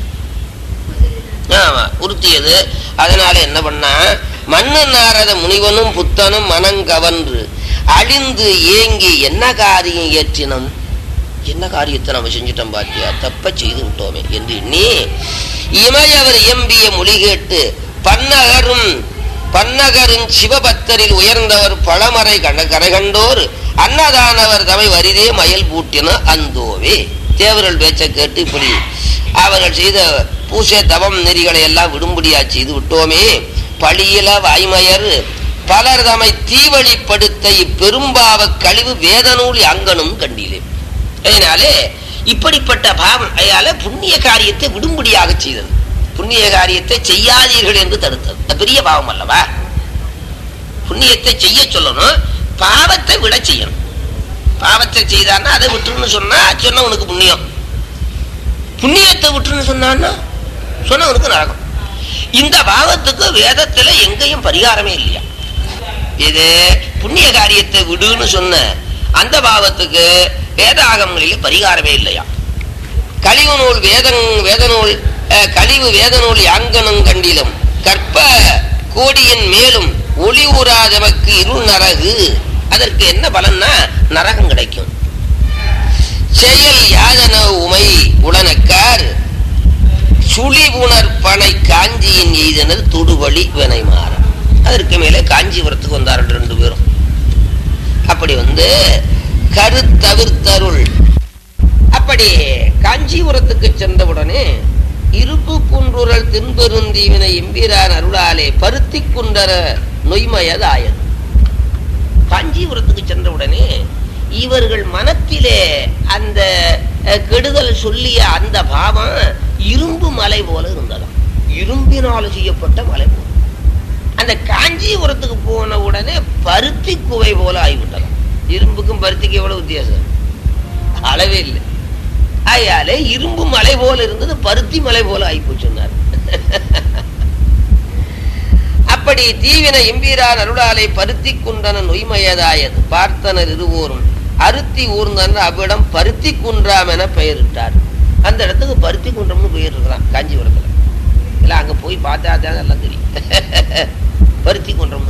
ஆமா உறுத்தியது அதனால என்ன பண்ணா மண்ணு நாரத முனிவனும் புத்தனும் மனங்கவன்று அழிந்து ஏங்கி என்ன காரியம் ஏற்றினம் என்ன காரியத்தை நம்ம செஞ்சிட்டோம் பாத்தியா தப்ப செய்து விட்டோமே என்று எண்ணி இமையவர் இயம்பிய மொழி கேட்டு பன்னகரும் பன்னகரின் சிவபக்தரில் உயர்ந்தவர் பழமறை கண்ட கரை கண்டோர் அன்னதானவர் தமை வரிதே மயல் பூட்டின அந்தோவே தேவர்கள் பேச்சை கேட்டு இப்படி அவர்கள் செய்த பூசை தவம் நெறிகளை எல்லாம் விடும்படியா செய்து விட்டோமே பழியில வாய்மையர் பலர் தமை தீவழிப்படுத்த இப்பெரும்பாவ கழிவு வேதநூல் அங்கனும் கண்டிலே அதனாலே இப்படிப்பட்ட பாவம் அதால புண்ணிய காரியத்தை விடும்படியாக செய்தது புண்ணிய காரியத்தை செய்யாதீர்கள் என்று தடுத்தது அது பெரிய பாவம் அல்லவா புண்ணியத்தை செய்ய சொல்லணும் பாவத்தை விட செய்யணும் பாவத்தை செய்தான்னா அதை விட்டுருன்னு சொன்னா சொன்ன உனக்கு புண்ணியம் புண்ணியத்தை விட்டுருன்னு சொன்னான்னா சொன்ன உனக்கு நரகம் இந்த பாவத்துக்கு வேதத்துல எங்கேயும் பரிகாரமே இல்லையா இது புண்ணிய காரியத்தை விடுன்னு சொன்ன அந்த பாவத்துக்கு வேதாகமங்களில் பரிகாரமே இல்லையா கழிவு நூல் வேதன் வேதநூல் அஹ், கழிவு வேதநூல் யாங்கனும் கண்டிலும் கற்ப கோடியின் மேலும் ஒளி ஊராதவக்கு இருள் நரகு அதற்கு என்ன பலன்னா நரகம் கிடைக்கும் செயல் யாதன உமை உடனக்கார் சுழி உணர் பனை காஞ்சியின் எய்தனர் துடுவழி வினை மாற அதற்கு மேலே காஞ்சிபுரத்துக்கு வந்தார்கள் ரெண்டு பேரும் அப்படி வந்து கருத்தவிர்த்தருள் அப்படி காஞ்சிபுரத்துக்கு சென்றவுடனே இருப்பு குன்றுரல் தின்பெருந்தீவினை எம்பிரான் அருளாலே பருத்தி குண்டர நொய்மயதாயது காஞ்சிபுரத்துக்கு சென்றவுடனே இவர்கள் மனத்திலே அந்த அஹ், கெடுதல் சொல்லிய அந்த பாவம் இரும்பு மலை போல இருந்ததாம் இரும்பினால் செய்யப்பட்ட மலை போல அந்த காஞ்சிபுரத்துக்கு போன உடனே பருத்தி குவை போல ஆகிவிட்டதாம் இரும்புக்கும் பருத்திக்கு எவ்வளவு வித்தியாசம் அளவே இல்லை ஆயாலே இரும்பு மலை போல இருந்தது பருத்தி மலை போல ஆகிப்போச்சு சொன்னார் அப்படி தீவின எம்பீரான் அருளாலை பருத்தி குன்றன நொய்மயதாயது பார்த்தனர் இருவோரும் அருத்தி ஊர்ந்தன் அவ்விடம் பருத்தி குன்றாம் என பெயரிட்டார் அந்த இடத்துக்கு பருத்தி குன்றம்னு பெயர் இருக்கிறான் காஞ்சிபுரத்துல இல்ல அங்க போய் பார்த்தா தான் எல்லாம் தெரியும் பருத்தி குன்றம்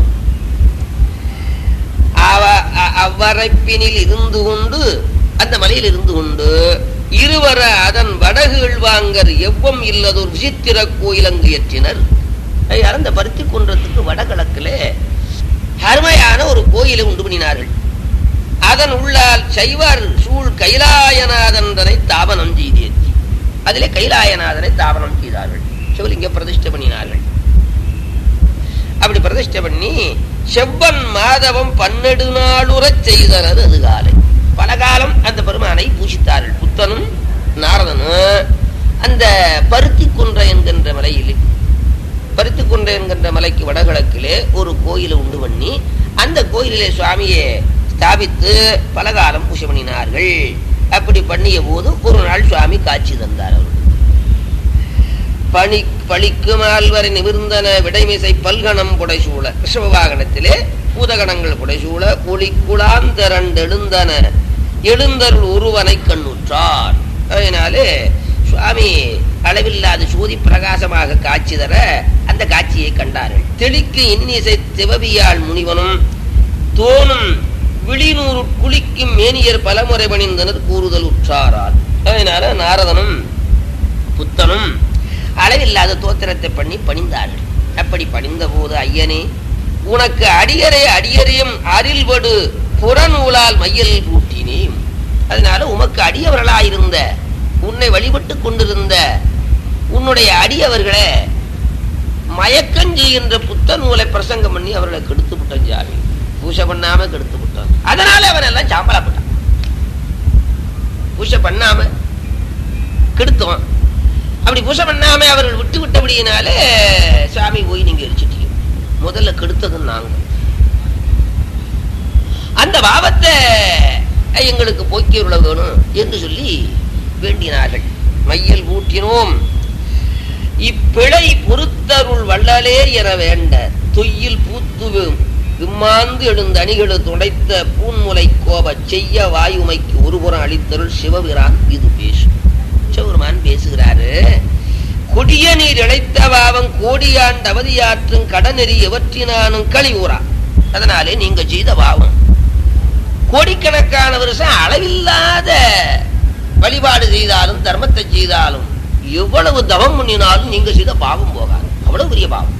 அவ அ- அவ்வரைப்பினில் இருந்து கொண்டு அந்த மலையில் இருந்து கொண்டு இருவர அதன் வடகுகள் வாங்கர் எவ்வம் இல்லதொரு விசித்திர கோயில் அங்கு ஏற்றினர் ஐயா, அந்த பருத்தி குன்றத்துக்கு வடகிழக்கிலே அருமையான ஒரு கோயிலை உண்டு பண்ணினார்கள் அதன் உள்ளால் சைவர் சூழ் கைலாயநாதனை தாபனம் செய்தேத்தி அதிலே கைலாயநாதனை தாபனம் செய்தார்கள் சிவலிங்க பிரதிஷ்டை பண்ணினார்கள் அப்படி பிரதிஷ்டை பண்ணி செவ்வன் மாதவம் பன்னெடு நாளுறச் செய்தனர் அது காலை பல காலம் அந்த பெருமானை பூசித்தார்கள் புத்தனும் நாரதனும் அந்த பருத்தி குன்றை என்கின்ற மலையில் பருத்தி குன்றை என்கின்ற மலைக்கு வடகிழக்கிலே ஒரு கோயிலை உண்டு பண்ணி அந்த கோயிலிலே சுவாமியை ஸ்தாபித்து பல காலம் பூஜை பண்ணினார்கள் அப்படி பண்ணிய போது ஒரு நாள் சுவாமி காட்சி தந்தார் அவர் பணி பழிக்கு மால்வரை நிமிர்ந்தன விடைமிசை பல்கணம் புடைசூழ ரிஷபவாகனத்திலே பூதகணங்கள் புடைசூழ ஒளி குளாந்தரண்டு எழுந்தன எழுந்தருள் ஒருவனை கண்ணுற்றார் அதனாலே சுவாமி அளவில்லாத சூதி பிரகாசமாக காட்சி தர அந்த காட்சியை கண்டார்கள் தெளிக்கு இன்னிசை திவவியாள் முனிவனும் தோணும் விழிநூறு குளிக்கும் மேனியர் பலமுறை பணிந்தனர் கூறுதல் உற்றாரால் அதனால நாரதனும் புத்தனும் அளவில்லாத தோத்திரத்தை பண்ணி பணிந்தார்கள் அப்படி பணிந்த போது ஐயனே உனக்கு அடியரே அடியரையும் அரில்படு புறநூலால் மையல் பூட்டினேன் அதனால உமக்கு அடியவர்களாயிருந்த உன்னை வழிபட்டு கொண்டிருந்த உன்னுடைய அடியவர்களை மயக்கம் செய்கின்ற புத்த நூலை பிரசங்கம் பண்ணி அவர்களை கெடுத்து விட்டான் ஜாமி பூஜை பண்ணாம கெடுத்து விட்டான் அதனால அவன் எல்லாம் சாம்பலாப்பட்டான் பூஜை பண்ணாம கெடுத்தோம் அப்படி பூஜை பண்ணாம அவர்கள் விட்டு விட்டபடியினால சுவாமி போய் நீங்க எரிச்சிட்டீங்க முதல்ல கெடுத்தது நாங்க அந்த பாவத்தை எங்களுக்கு போக்கியுள்ள வேணும் என்று சொல்லி வேண்டினார்கள் மையல் ஊட்டினோம் இப்பிழை பொறுத்தருள் வள்ளலே என வேண்ட தொய்யில் பூத்துவும் விம்மாந்து எழுந்த அணிகளு துடைத்த பூன்முலை கோப செய்ய வாயுமைக்கு ஒருபுறம் அளித்தருள் சிவபிரான் இது பேசும் சிவபெருமான் பேசுகிறாரு கொடிய நீர் இழைத்த பாவம் கோடியாண்டு அவதியாற்றும் கடநெறி எவற்றினானும் கழிவுறா அதனாலே நீங்க செய்த பாவம் கோடிக்கணக்கான வருஷம் அளவில்லாத வழிபாடு செய்தாலும் தர்மத்தை செய்தாலும் எவ்வளவு தவம் பண்ணினாலும் நீங்க செய்த பாவம் போகாது அவ்வளவு பெரிய பாவம்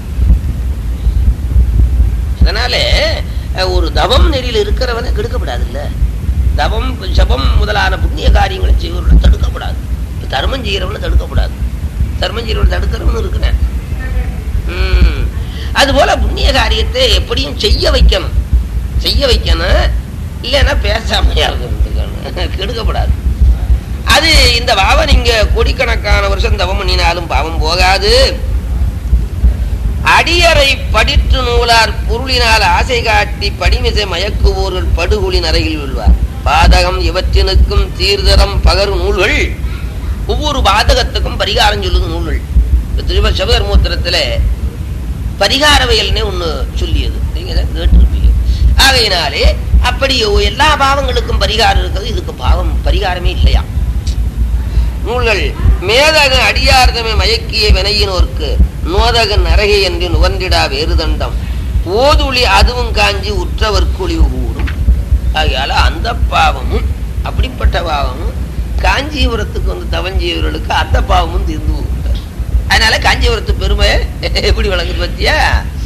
அதனால அஹ், ஒரு தவம் நெறியில் இருக்கிறவனை கெடுக்கப்படாது இல்ல தவம் ஜபம் முதலான புண்ணிய காரியங்களை செய்வர்களை தடுக்கப்படாது இப்ப தர்மம் செய்யறவனை தடுக்கப்படாது தர்மம் செய்யறவனை தடுக்கிறவனு இருக்கிறேன் உம் அதுபோல புண்ணிய காரியத்தை எப்படியும் செய்ய வைக்கணும் செய்ய வைக்கணும் இல்லைன்னா பேசாமையா இருக்கணும் கெடுக்கப்படாது அது இந்த பாவம் நீங்க கோடிக்கணக்கான வருஷம் தவம் பண்ணினாலும் பாவம் போகாது அடியறை படிற்று நூலார் பொருளினால் ஆசை காட்டி படிமிசை மயக்குவோர்கள் படுகொலின் அறையில் விழுவார் பாதகம் இவற்றினுக்கும் தீர்தரம் பகரும் நூல்கள் ஒவ்வொரு பாதகத்துக்கும் பரிகாரம் சொல்லுது நூல்கள் இப்ப திருவ சிவதர்மோத்திரத்துல பரிகாரவியல்னே ஒண்ணு சொல்லியது நீங்க தான் கேட்டிருப்பீங்க ஆகையினாலே அப்படி எல்லா பாவங்களுக்கும் பரிகாரம் இருக்குது இதுக்கு பாவம் பரிகாரமே இல்லையா நூல்கள் மேதக அடியார்தமை மயக்கிய வினையினோர்க்கு நோதக நரகை என்று நுகர்ந்திடா வேறு தண்டம் ஓதுளி அதுவும் காஞ்சி உற்றவர்க்கு ஒளிவு கூடும் ஆகையால அந்த பாவமும் அப்படிப்பட்ட பாவமும் காஞ்சிபுரத்துக்கு வந்து தவஞ்சியவர்களுக்கு அந்த பாவமும் தீர்ந்து போகும் அதனால காஞ்சிபுரத்து பெருமை எப்படி வழங்குது பத்தியா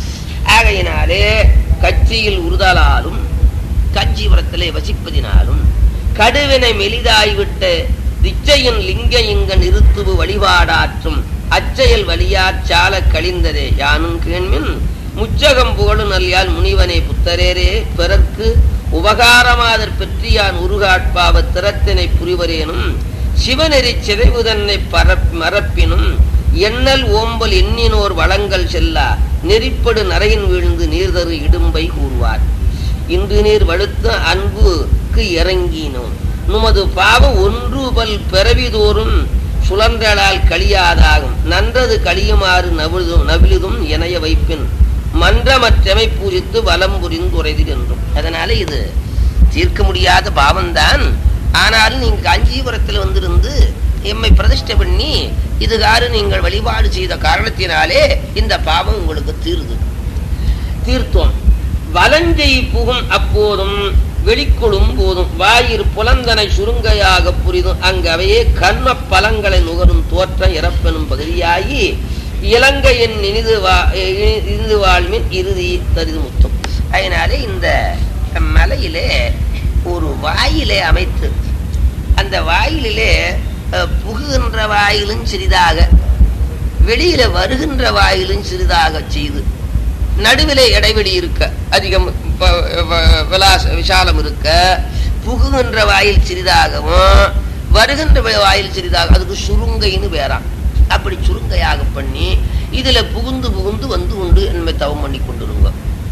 ஆகையினாலே கட்சியில் உறுதலாலும் காஞ்சிபுரத்திலே வசிப்பதினாலும் கடுவினை மெலிதாய்விட்டு திச்சையின் லிங்க இங்க நிறுத்துவு வழிபாடாற்றும் அச்செயல் வழியாற் சால கழிந்ததே யானும் கேண்மின் முச்சகம் புகழு நல்யால் முனிவனே புத்தரேரே பிறர்க்கு உபகாரமாதற் பெற்றி யான் உருகாட்பாவ திறத்தினை புரிவரேனும் சிவநெறி சிதைவு தன்னை பரப் மறப்பினும் எண்ணல் ஓம்பல் எண்ணினோர் வளங்கள் செல்லா நெறிப்படு நரையின் வீழ்ந்து நீர்தரு இடும்பை கூறுவார் இன்று நீர் வழுத்த அன்புக்கு இறங்கினோம் நுமது பாவம் ஒன்று பல் பிறவிதோறும் சுழன்றலால் கழியாதாகும் நன்றது கழியுமாறு நவிழுதும் நவிழுதும் இணைய வைப்பின் மன்றமற்றமை பூஜித்து வலம் புரிந்துரைதில் என்றும் அதனால இது தீர்க்க முடியாத பாவம்தான் ஆனாலும் நீங்க காஞ்சிபுரத்தில் வந்திருந்து எம்மை பிரதிஷ்டை பண்ணி இதுகாறு நீங்கள் வழிபாடு செய்த காரணத்தினாலே இந்த பாவம் உங்களுக்கு தீருது தீர்த்தோம் வலஞ்சை புகும் அப்போதும் வெளிக்கொடும் போதும் வாயிற் புலந்தனை சுருங்கையாக புரிதும் அங்கவையே கர்ம பலங்களை நுகரும் தோற்றம் இறப்பெனும் பகுதியாகி இலங்கையின் இனிது வா இனி- இனிது வாழ்மின் இறுதி தரிது முத்தும் அதனாலே இந்த மலையிலே ஒரு வாயிலே அமைத்து அந்த வாயிலிலே அஹ், புகுகின்ற வாயிலும் சிறிதாக வெளியில வருகின்ற வாயிலும் சிறிதாக செய்து நடுவிலே இடைவெளி இருக்க அதிகம் ப- வ- விலாச விசாலம் இருக்க புகுகின்ற வாயில் சிறிதாகவும் வருகின்ற வ- வாயில் சிறிதாக அதுக்கு சுருங்கைன்னு பேராம் அப்படி சுருங்கையாக பண்ணி இதுல புகுந்து புகுந்து வந்து உண்டு என்னை தவம் பண்ணி கொண்டிருங்க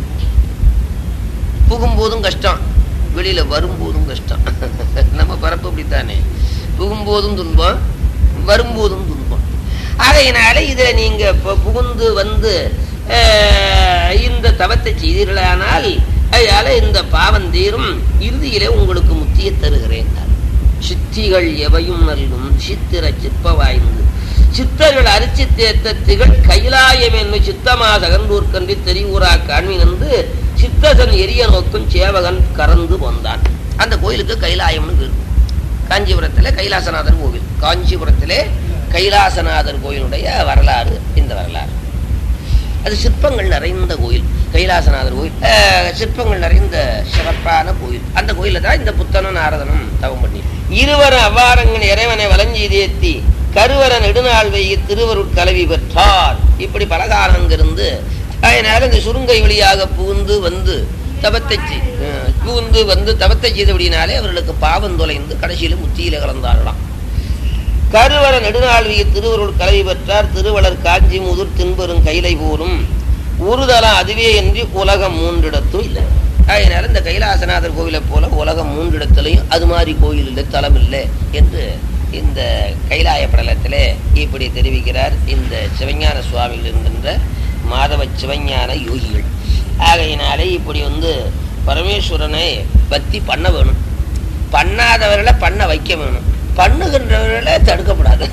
புகும்போதும் கஷ்டம் வெளியில வரும்போதும் கஷ்டம் நம்ம பரப்பு அப்படித்தானே புகும்போதும் துன்பம் வரும்போதும் துன்பம் ஆகையினால இதுல நீங்க பு- புகுந்து வந்து அஹ், இந்த தவத்தை செய்தீர்களானால் அதனால இந்த பாவம் தீரும் இறுதியிலே உங்களுக்கு முத்தியை தருகிறேன் சித்திகள் எவையும் நல்கும் சித்திர சிற்ப வாய்ந்து சித்தர்கள் அரிசி தேத்தத்திகள் கைலாயம் என்னும் சித்தமா சகந்தூர்கன்றி தெரிவுரா காண்மின் என்று சித்தசன் எரிய நோக்கும் சேவகன் கறந்து வந்தான் அந்த கோயிலுக்கு கைலாயம்னு பேரு காஞ்சிபுரத்துல கைலாசநாதர் கோவில் காஞ்சிபுரத்திலே கைலாசநாதர் கோயிலுடைய வரலாறு இந்த வரலாறு அது சிற்பங்கள் நிறைந்த கோயில் கைலாசநாதர் கோயில் அஹ், சிற்பங்கள் நிறைந்த சிறப்பான கோயில் அந்த கோயில தான் இந்த புத்தனும் நாரதனும் தவம் பண்ணி இருவரும் அவ்வாறங்கள் இறைவனை வலஞ்செய்தேத்தி கருவர நெடுநாள் வெய்ய திருவருட் கலவி பெற்றார் இப்படி பலகாலங்கிருந்து அதனால இந்த சுருங்கை வழியாக புகுந்து வந்து தவத்தை செய்- அஹ், புகுந்து வந்து தவத்தை செய்தபடினாலே அவர்களுக்கு பாவம் தொலைந்து கடைசியில முத்தியில கலந்தார்களாம் கருவர நெடுநாள்விய திருவருள் கலவி பெற்றார் திருவளர் காஞ்சி முதுர் தின்பெரும் கைலை போலும் உறுதலம் அதுவே என்று உலகம் மூன்றிடத்தும் இல்லை அதனால இந்த கைலாசநாதர் கோவிலை போல உலகம் மூன்றிடத்திலையும் அது மாதிரி கோயில் இல்லை தலம் இல்லை என்று இந்த கைலாய படலத்திலே இப்படி தெரிவிக்கிறார் இந்த சிவஞான சுவாமிகள் என்கின்ற மாதவ சிவஞான யோகிகள் ஆகையினாலே இப்படி வந்து பரமேஸ்வரனை பக்தி பண்ண வேணும் பண்ணாதவர்களை பண்ண வைக்க வேணும் பண்ணுகின்றவர்களை தடுக்கப்படாது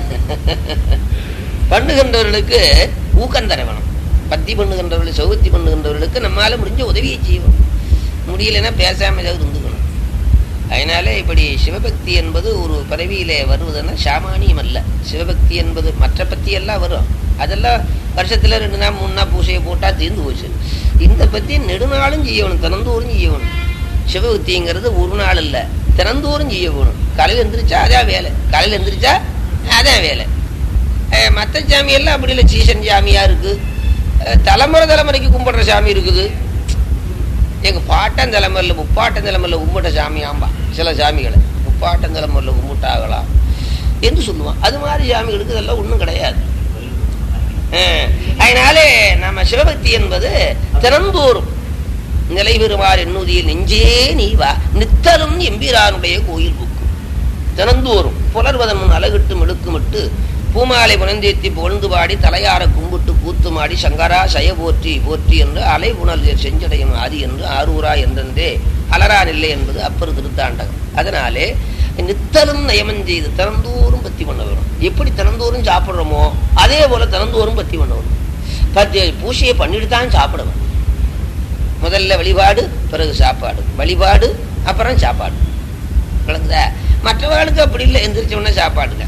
பண்ணுகின்றவர்களுக்கு ஊக்கம் தர வேணும் பக்தி பண்ணுகின்றவர்கள் சௌகத்தி பண்ணுகின்றவர்களுக்கு நம்மால முடிஞ்ச உதவியை செய்வோம் முடியலைன்னா பேசாம ஏதாவது இருந்துக்கணும் அதனால இப்படி சிவபக்தி என்பது ஒரு பிறவியிலே வருவதுன்னா சாமானியம் அல்ல சிவபக்தி என்பது மற்ற பக்தி எல்லாம் வரும் அதெல்லாம் வருஷத்துல ரெண்டு நாள் மூணு நாள் பூசையை போட்டா தீர்ந்து போச்சு இந்த பத்தி நெடுநாளும் செய்யணும் தினந்தோறும் செய்யணும் சிவபக்திங்கிறது ஒரு நாள் இல்ல தினந்தோறும் செய்ய வேணும் காலையில் எந்திரிச்சா அதான் வேலை காலையில் எந்திரிச்சா அதான் வேலை அஹ் மத்த சாமி எல்லாம் அப்படி இல்லை சீசன் சாமியா இருக்கு அஹ் தலைமுறை தலைமுறைக்கு கும்பிடுற சாமி இருக்குது எங்க பாட்டன் தலைமுறையில் முப்பாட்டன் தலைமுறையில் கும்பிட்ட சாமியாம்பா சில சாமிகளை முப்பாட்டன் தலைமுறையில் கும்பிட்டாகலாம் என்று சொல்லுவான் அது மாதிரி சாமிகளுக்கு இதெல்லாம் ஒன்றும் கிடையாது அஹ் அதனாலே நம்ம சிவபக்தி என்பது தினந்தோறும் நிலை பெறுவார் என்னுதியில் நெஞ்சே நீ வா நித்தலும் எம்பிரானுடைய கோயில் புக்கு தினந்தோறும் புலர்வதன் முன் அழகிட்டு மெழுக்குமிட்டு பூமாலை புனந்தேத்தி புகழ்ந்து பாடி தலையார கும்பிட்டு கூத்துமாடி சங்கரா சய போற்றி போற்றி என்று அலை புனல் செஞ்சடையும் ஆதி என்று ஆரூரா என்றென்றே அலரா நில்லை என்பது அப்பர் திருத்தாண்டகம் அதனாலே நித்தலும் நயமம் செய்து தினந்தோறும் பத்தி பண்ண வேணும் எப்படி தினந்தோறும் சாப்பிடுறோமோ அதே போல தினந்தோறும் பத்தி பண்ண வேணும் பத்தி பூசையை பண்ணிட்டு தான் சாப்பிடணும் முதல்ல வழிபாடு பிறகு சாப்பாடு வழிபாடு அப்புறம் சாப்பாடு விளங்குதா மற்றவர்களுக்கு அப்படி இல்லை எந்திரிச்ச உடனே சாப்பாடுங்க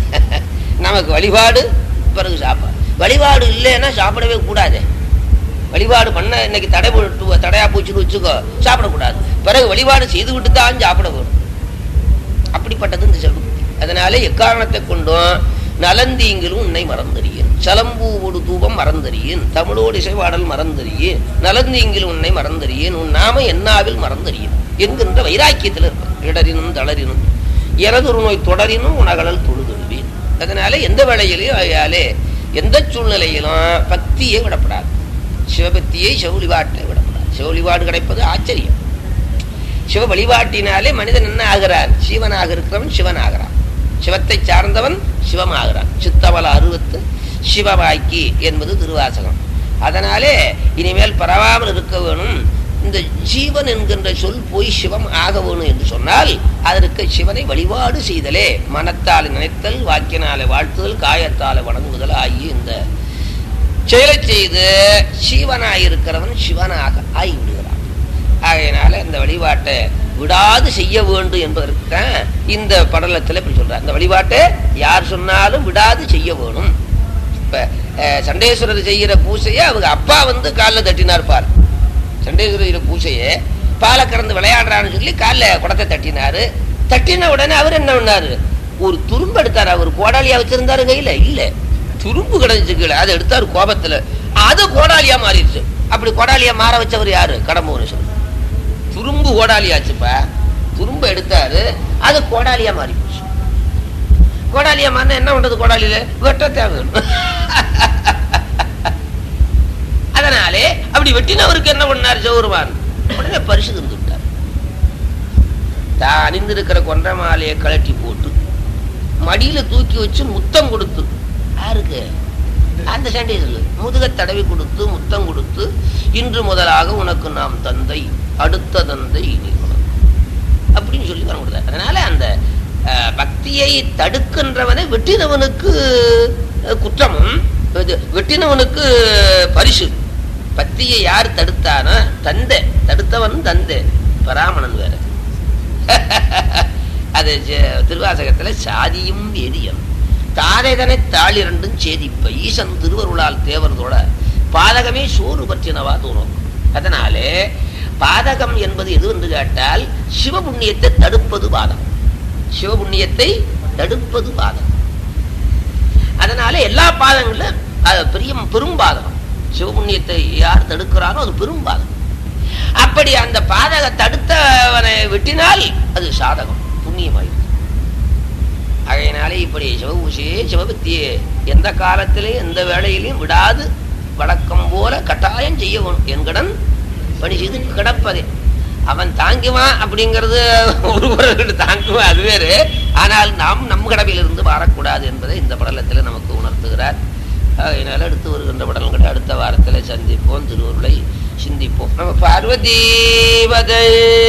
நமக்கு வழிபாடு பிறகு சாப்பாடு வழிபாடு இல்லைன்னா சாப்பிடவே கூடாது வழிபாடு பண்ண இன்னைக்கு தடை போட்டு தடையா போச்சுன்னு வச்சுக்கோ சாப்பிடக்கூடாது பிறகு வழிபாடு செய்து விட்டு தான் சாப்பிட வேணும் அப்படிப்பட்டது இந்த செல்வம் அதனாலே எக்காரணத்தை கொண்டும் நலந்தீங்கிலும் உன்னை மறந்தறியேன் சலம்பூவோடு தூபம் மறந்தறியேன் தமிழோடு இசைவாடல் மறந்தறியேன் நலந்தீங்கிலும் உன்னை மறந்தறியேன் உன் நாம என்னாவில் மறந்தறியேன் என்கின்ற வைராக்கியத்தில் இருப்பான் இடரினும் தளரினும் எனதொரு நோய் தொடரினும் உனகலல் தொழுதொழுவேன் அதனால எந்த வேளையிலையும் அயாலே எந்த சூழ்நிலையிலும் பக்தியை விடப்படாது சிவபக்தியை செவலிவாட்டை விடப்படாது செவலிவாடு கிடைப்பது ஆச்சரியம் சிவ வழிபாட்டினாலே மனிதன் என்ன ஆகிறார் சிவனாக இருக்கிறவன் சிவன் ஆகிறான் சிவத்தை சார்ந்தவன் சிவமாகிறான் சித்தவல அருவத்து சிவவாக்கி என்பது திருவாசகம் அதனாலே இனிமேல் பரவாமல் இருக்க வேணும் இந்த ஜீவன் என்கின்ற சொல் போய் சிவம் ஆக வேணும் என்று சொன்னால் அதற்கு சிவனை வழிபாடு செய்தலே மனத்தால் நினைத்தல் வாக்கினாலே வாழ்த்துதல் காயத்தாலே வணங்குதல் ஆகிய இந்த செயலை செய்து சிவனாயிருக்கிறவன் சிவனாக ஆகிவிடுகிறான் ஆகையினால இந்த வழிபாட்டை விடாது செய்ய வேண்டும் என்பதற்கு தான் இந்த படலத்தில் இப்படி சொல்றார் இந்த வழிபாட்டை யார் சொன்னாலும் விடாது செய்ய வேணும் இப்ப அஹ், சண்டேஸ்வரர் செய்யற பூசையை அவங்க அப்பா வந்து காலில் தட்டினார் பால் சண்டேஸ்வரர் செய்யற பூசையை பாலை கறந்து விளையாடுறான்னு சொல்லி காலில் குடத்தை தட்டினாரு தட்டின உடனே அவர் என்ன பண்ணாரு ஒரு துரும்பு எடுத்தார் அவர் கோடாலியா வச்சிருந்தாரு கையில இல்ல துரும்பு கிடந்துச்சு கீழே அதை எடுத்தாரு கோபத்துல அது கோடாலியா மாறிடுச்சு அப்படி கோடாலியா மாற வச்சவர் யாரு கடம்பூரேஸ்வரர் துரும்பு கோடாலியாச்சுப்பா துரும்பு எடுத்தாரு அது கோடாலியா மாறி போச்சு கோடாலியா மாறினா என்ன பண்றது கோடாலியில வெட்ட தேவை அதனாலே அப்படி வெட்டினவருக்கு என்ன பண்ணார் சௌருவான் உடனே பரிசு தந்து விட்டார் தான் அணிந்திருக்கிற கொன்ற மாலையை கழட்டி போட்டு மடியில தூக்கி வச்சு முத்தம் கொடுத்து யாருக்கு அந்த சண்டேஸ்ல முதுக தடவி கொடுத்து முத்தம் கொடுத்து இன்று முதலாக உனக்கு நாம் தந்தை அடுத்த தந்தை இனி உனக்கு அப்படின்னு சொல்லி வர கொடுத்தார் அதனால அந்த அஹ், பக்தியை தடுக்கின்றவனை வெட்டினவனுக்கு அஹ், குற்றமும் இது வெட்டினவனுக்கு பரிசு பக்தியை யார் தடுத்தானோ தந்தை தடுத்தவன் தந்தை பராமணன் வேற அது ஜ- திருவாசகத்துல சாதியும் வேதியம் தாதைதனை தாளிரண்டும் சேதிப்ப ஈசன் திருவருளால் தேவர்தோட பாதகமே சோறு பற்றினவா தோணும் அதனாலே பாதகம் என்பது எது என்று கேட்டால் சிவபுண்ணியத்தை தடுப்பது பாதம் சிவபுண்ணியத்தை தடுப்பது பாதம் அதனால எல்லா பாதங்களும் அது பெரிய பெரும் பாதகம் சிவபுண்ணியத்தை யார் தடுக்கிறாரோ அது பெரும் பாதகம் அப்படி அந்த பாதக தடுத்தவனை வெட்டினால் அது சாதகம் புண்ணியமாயிருக்கு ஆகையினாலே இப்படி சிவபூசையே சிவபக்தியே எந்த காலத்திலையும் எந்த வேளையிலையும் விடாது வழக்கம் போல கட்டாயம் செய்ய வேணும் என்கடன் பணி செய்து கிடப்பதே அவன் தாங்குவான் அப்படிங்கிறது ஒரு குரல் தாங்குவான் அது வேறு ஆனால் நாம் நம் கடமையிலிருந்து மாறக்கூடாது என்பதை இந்த படலத்தில் நமக்கு உணர்த்துகிறார் அதனால் அடுத்து வருகின்ற படலங்களை அடுத்த வாரத்தில் சந்திப்போம் திருவருளை சிந்திப்போம் நம்ம பார்வதீவதை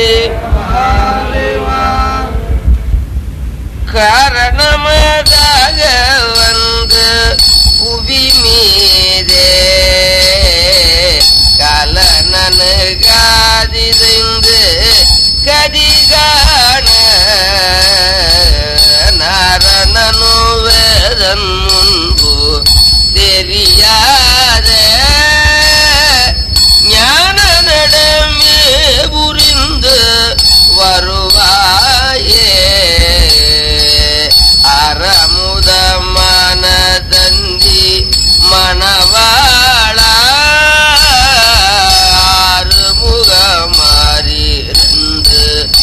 காரணமாக வந்து புவி மீதே கலனனுகாதிருந்து கதிகான நாரணனு வேதன் முன்பு தெரியாத ஞான நடமே புரிந்து வருவாயே அறமுதமான தந்தி மணவாளா ஆறுமுகமாறிருந்து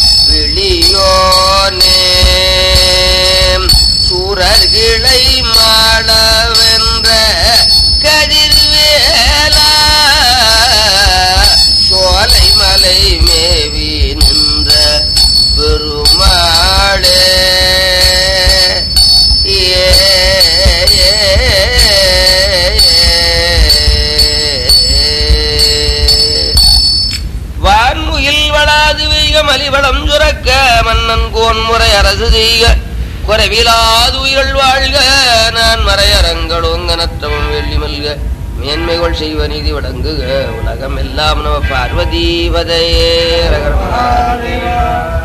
விழியோனே சூரர்கிளை மாளவென்ற கதிர்வேலா சோலை மலை மேவி நின்ற பெருமாளே ஏ வான்முகில் வளாது வெய்க மலிவளம் சுரக்க மன்னன் கோன் முறை அரசு செய்க குறைவிலாது உயிர்கள் வாழ்க நான் மறையரங்களோங்கனத்தவம் வெள்ளி மல்க மேன்மைகள் செய்வ நீதி வழங்குக உலகம் எல்லாம் நம பார்வதீவதையே